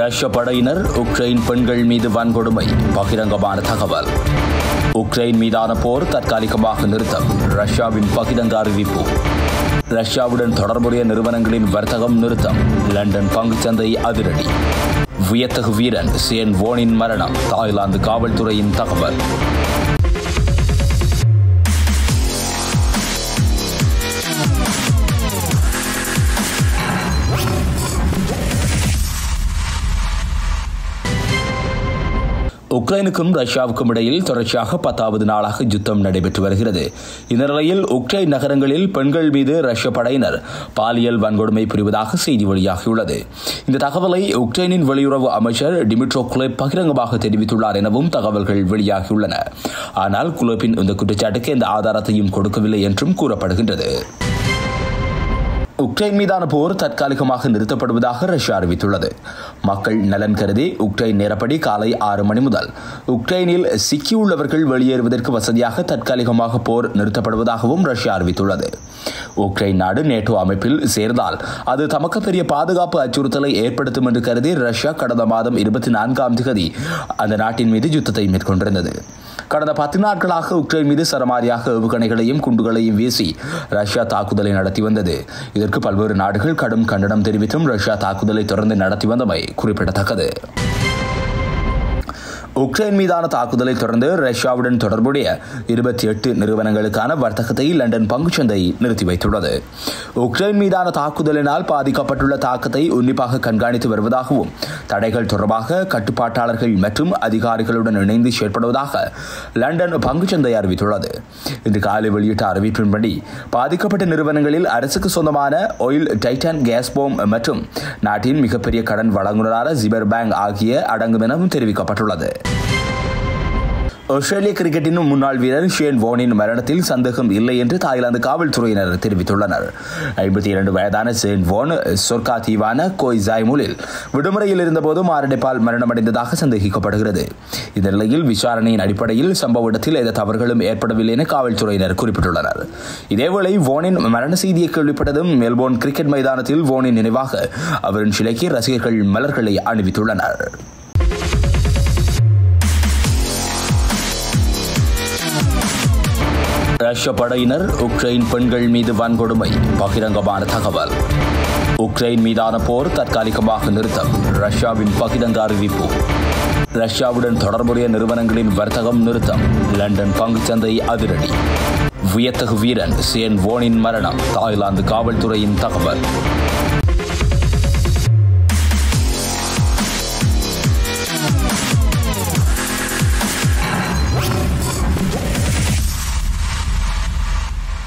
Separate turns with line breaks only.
ரஷ்ய படையினர் உக்ரைன் பெண்கள் மீது வன்கொடுமை பகிரங்கமான தகவல் உக்ரைன் மீதான போர் தற்காலிகமாக நிறுத்தம் ரஷ்யாவின் பகிரங்க அறிவிப்பு ரஷ்யாவுடன் தொடர்புடைய நிறுவனங்களின் வர்த்தகம் நிறுத்தம் லண்டன் பங்குச்சந்தை அதிரடி வியத்தகு வீரன் சேன் வோனின் மரணம் தாய்லாந்து காவல்துறையின் தகவல் உக்ரைனுக்கும் ரஷ்யாவுக்கும் இடையில் தொடர்ச்சியாக பத்தாவது நாளாக யுத்தம் நடைபெற்று வருகிறது இந்த நிலையில் உக்ரைன் நகரங்களில் பெண்கள் மீது ரஷ்ய படையினர் பாலியல் வன்கொடுமை புரிவதாக செய்தி வெளியாகியுள்ளது இந்த தகவலை உக்ரைனின் வெளியுறவு அமைச்சர் டிமிட்ரோ குலேப் பகிரங்கமாக தெரிவித்துள்ளார் எனவும் தகவல்கள் வெளியாகியுள்ளன ஆனால் குலேப்பின் இந்த குற்றச்சாட்டுக்கு எந்த ஆதாரத்தையும் கொடுக்கவில்லை என்றும் கூறப்படுகின்றது உக்ரைன் மீதான போர் தற்காலிகமாக நிறுத்தப்படுவதாக ரஷ்யா அறிவித்துள்ளது மக்கள் நலன் கருதி உக்ரைன் நேரப்படி காலை ஆறு மணி முதல் உக்ரைனில் சிக்கியுள்ளவர்கள் வெளியேறுவதற்கு வசதியாக தற்காலிகமாக போர் நிறுத்தப்படுவதாகவும் ரஷ்யா அறிவித்துள்ளது உக்ரைன் நாடு நேட்டோ அமைப்பில் சேர்ந்தால் அது தமக்கு பெரிய பாதுகாப்பு அச்சுறுத்தலை ஏற்படுத்தும் என்று கருதி ரஷ்யா கடந்த மாதம் இருபத்தி நான்காம் தேதி அந்த நாட்டின் மீது யுத்தத்தை மேற்கொண்டிருந்தது கடந்த பத்து நாட்களாக உக்ரைன் மீது சரமாரியாக ஏவுகணைகளையும் குண்டுகளையும் வீசி ரஷ்யா தாக்குதலை நடத்தி வந்தது இதற்கு பல்வேறு நாடுகள் கடும் கண்டனம் தெரிவித்தும் ரஷ்யா தாக்குதலை தொடர்ந்து நடத்தி வந்தமை குறிப்பிடத்தக்கது உக்ரைன் மீதான தாக்குதலை தொடர்ந்து ரஷ்யாவுடன் தொடர்புடைய இருபத்தி எட்டு நிறுவனங்களுக்கான வர்த்தகத்தை லண்டன் பங்குச்சந்தை நிறுத்தி வைத்துள்ளது உக்ரைன் மீதான தாக்குதலினால் பாதிக்கப்பட்டுள்ள தாக்கத்தை உன்னிப்பாக கண்காணித்து வருவதாகவும் தடைகள் தொடர்பாக கட்டுப்பாட்டாளர்கள் மற்றும் அதிகாரிகளுடன் இணைந்து செயற்படுவதாக லண்டன் பங்குச்சந்தை அறிவித்துள்ளது இன்று காலை வெளியிட்ட அறிவிப்பின்படி பாதிக்கப்பட்ட நிறுவனங்களில் அரசுக்கு சொந்தமான ஆயில் டைட்டன் கேஸ்போம் மற்றும் நாட்டின் மிகப்பெரிய கடன் வழங்குநரான ஜிபர் பேங்க் ஆகிய அடங்கும் எனவும் தெரிவிக்கப்பட்டுள்ளது ஆஸ்திரேலிய கிரிக்கெட்டின் முன்னாள் வீரர் ஷேன் வோனின் மரணத்தில் சந்தேகம் இல்லை என்று தாய்லாந்து காவல்துறையினர் தெரிவித்துள்ளனர் ஐம்பத்தி இரண்டு வயதான ஷேன் வோன் சொர்க்கா தீவான கோய் ஜாய்முலில் விடுமுறையில் இருந்தபோது மாரடைப்பால் மரணமடைந்ததாக சந்தேகிக்கப்படுகிறது இந்த நிலையில் விசாரணையின் அடிப்படையில் சம்பவ இடத்தில் எந்த தவறுகளும் ஏற்படவில்லை என காவல்துறையினர் குறிப்பிட்டுள்ளனர் இதேவேளை வோனின் மரண செய்தியை கேள்விப்பட்டதும் மெல்போர்ன் கிரிக்கெட் மைதானத்தில் வோனின் நினைவாக அவரின் சிலைக்கு ரசிகர்கள் மலர்களை அணிவித்துள்ளனர் ரஷ்ய படையினர் உக்ரைன் பெண்கள் மீது வன்கொடுமை பகிரங்கமான தகவல் உக்ரைன் மீதான போர் தற்காலிகமாக நிறுத்தம் ரஷ்யாவின் பகிரங்க அறிவிப்பு ரஷ்யாவுடன் தொடர்புடைய நிறுவனங்களின் வர்த்தகம் நிறுத்தம் லண்டன் பங்குச்சந்தை அதிரடி வியத்தகு வீரன் சேன் வோனின் மரணம் தாய்லாந்து காவல்துறையின் தகவல்